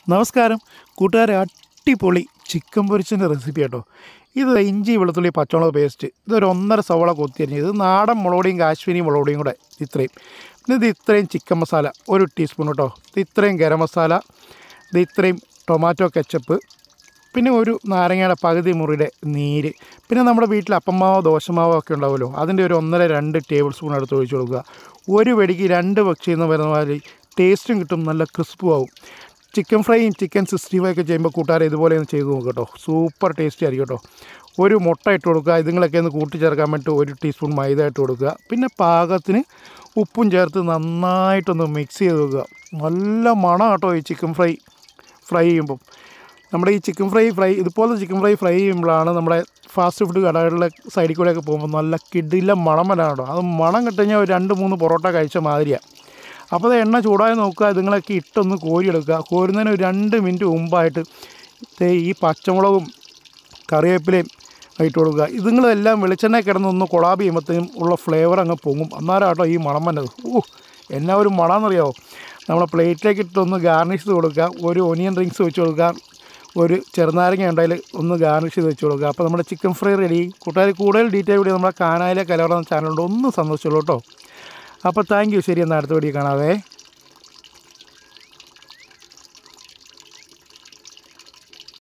നമസ്കാരം കൂട്ടുകാരെ അടിപൊളി ചിക്കൻ പൊരിച്ചതിൻ്റെ റെസിപ്പി കേട്ടോ ഇത് ഇഞ്ചി വെളുത്തുള്ളി പച്ചമുളക് പേസ്റ്റ് ഇതൊരു ഒന്നര സവള കൊത്തിയരിഞ്ഞ് ഇത് നാടൻ മുളകുപൊടിയും കാശ്മീരി മുളകുപൊടിയും കൂടെ ഇത്രയും പിന്നെ ഇത് ഇത്രയും ചിക്കൻ മസാല ഒരു ടീസ്പൂൺ കേട്ടോ ഇത് ഇത്രയും ഗരം മസാല ഇത് ഇത്രയും ടൊമാറ്റോ കെച്ചപ്പ് പിന്നെ ഒരു നാരങ്ങയുടെ പകുതി മുറിയുടെ നീര് പിന്നെ നമ്മുടെ വീട്ടിൽ അപ്പമാവോ ദോശമാവോ ഒക്കെ ഉണ്ടാവുമല്ലോ അതിൻ്റെ ഒരു ഒന്നര രണ്ട് ടേബിൾ സ്പൂൺ എടുത്ത് ഒഴിച്ച് കൊടുക്കുക ഒരു വെടിക്ക് രണ്ട് പക്ഷി എന്ന് പറയുന്ന മാതിരി ടേസ്റ്റും കിട്ടും നല്ല ക്രിസ്പും ആവും ചിക്കൻ ഫ്രൈയും ചിക്കൻ സിക്സ്റ്റി ഫൈവ് ഒക്കെ ചെയ്യുമ്പോൾ കൂട്ടുകാരെ ഇതുപോലെ ഒന്ന് ചെയ്ത് നോക്കുക കേട്ടോ സൂപ്പർ ടേസ്റ്റി ആയിരിക്കും കേട്ടോ ഒരു മുട്ട ഇട്ട് കൊടുക്കുക ഇതുങ്ങളൊക്കെ ഒന്ന് കൂട്ടിച്ചേർക്കാൻ വേണ്ടി ഒരു ടീസ്പൂൺ മൈദ ഇട്ട് കൊടുക്കുക പിന്നെ പാകത്തിന് ഉപ്പും ചേർത്ത് നന്നായിട്ടൊന്ന് മിക്സ് ചെയ്ത് വെക്കുക നല്ല മണം കേട്ടോ ഈ ചിക്കൻ ഫ്രൈ ഫ്രൈ ചെയ്യുമ്പം നമ്മുടെ ഈ ചിക്കൻ ഫ്രൈ ഫ്രൈ ഇതുപോലത്തെ ചിക്കൻ ഫ്രൈ ഫ്രൈ ചെയ്യുമ്പോഴാണ് നമ്മുടെ ഫാസ്റ്റ് ഫുഡ് കടകളിലെ സൈഡിൽ കൂടെയൊക്കെ പോകുമ്പോൾ നല്ല കിടില മണം വരാൻ കേട്ടോ അത് മണം കിട്ടുകഴിഞ്ഞാൽ ഒരു രണ്ട് മൂന്ന് പൊറോട്ട കഴിച്ച മാതിരിയാണ് അപ്പോൾ അത് എണ്ണ ചൂടായി നോക്കുക ഇതുങ്ങളൊക്കെ ഇട്ടൊന്ന് കോരിയെടുക്കുക കോരുന്നതിന് ഒരു രണ്ട് മിനിറ്റ് മുമ്പായിട്ട് ദേ ഈ പച്ചമുളകും കറിവേപ്പിലയും ഇട്ട് കൊടുക്കുക ഇതുങ്ങളെല്ലാം വെളിച്ചെണ്ണ കിടന്നൊന്ന് കൊളാബ് ചെയ്യുമ്പോഴത്തേനും ഉള്ള ഫ്ലേവർ അങ്ങ് പൊങ്ങും അന്നേരം കേട്ടോ ഈ മണം വന്നത് ഓ എന്നാ ഒരു മണമെന്നറിയാമോ നമ്മളെ പ്ലേറ്റിലേക്ക് ഇട്ടൊന്ന് ഗാർണിഷ് ചെയ്ത് കൊടുക്കുക ഒരു ഒനിയൻ റിങ്സ് വെച്ച് കൊടുക്കുക ഒരു ചെറുനാരങ്ങ ഉണ്ടെങ്കിൽ ഒന്ന് ഗാർണിഷ് ചെയ്ത് വെച്ച് കൊടുക്കുക അപ്പോൾ നമ്മുടെ ചിക്കൻ ഫ്രൈ റെഡി കൂട്ടുകാർ കൂടുതൽ ഡീറ്റെയിൽ കൂടി നമ്മുടെ കാനായിലെ കലവറ ചാനലുണ്ട് ഒന്ന് സന്ദർശിച്ചോളൂ കേട്ടോ അപ്പോൾ താങ്ക് യു ശരി എന്നാൽ അടുത്ത വീഡിയോ കാണാവേ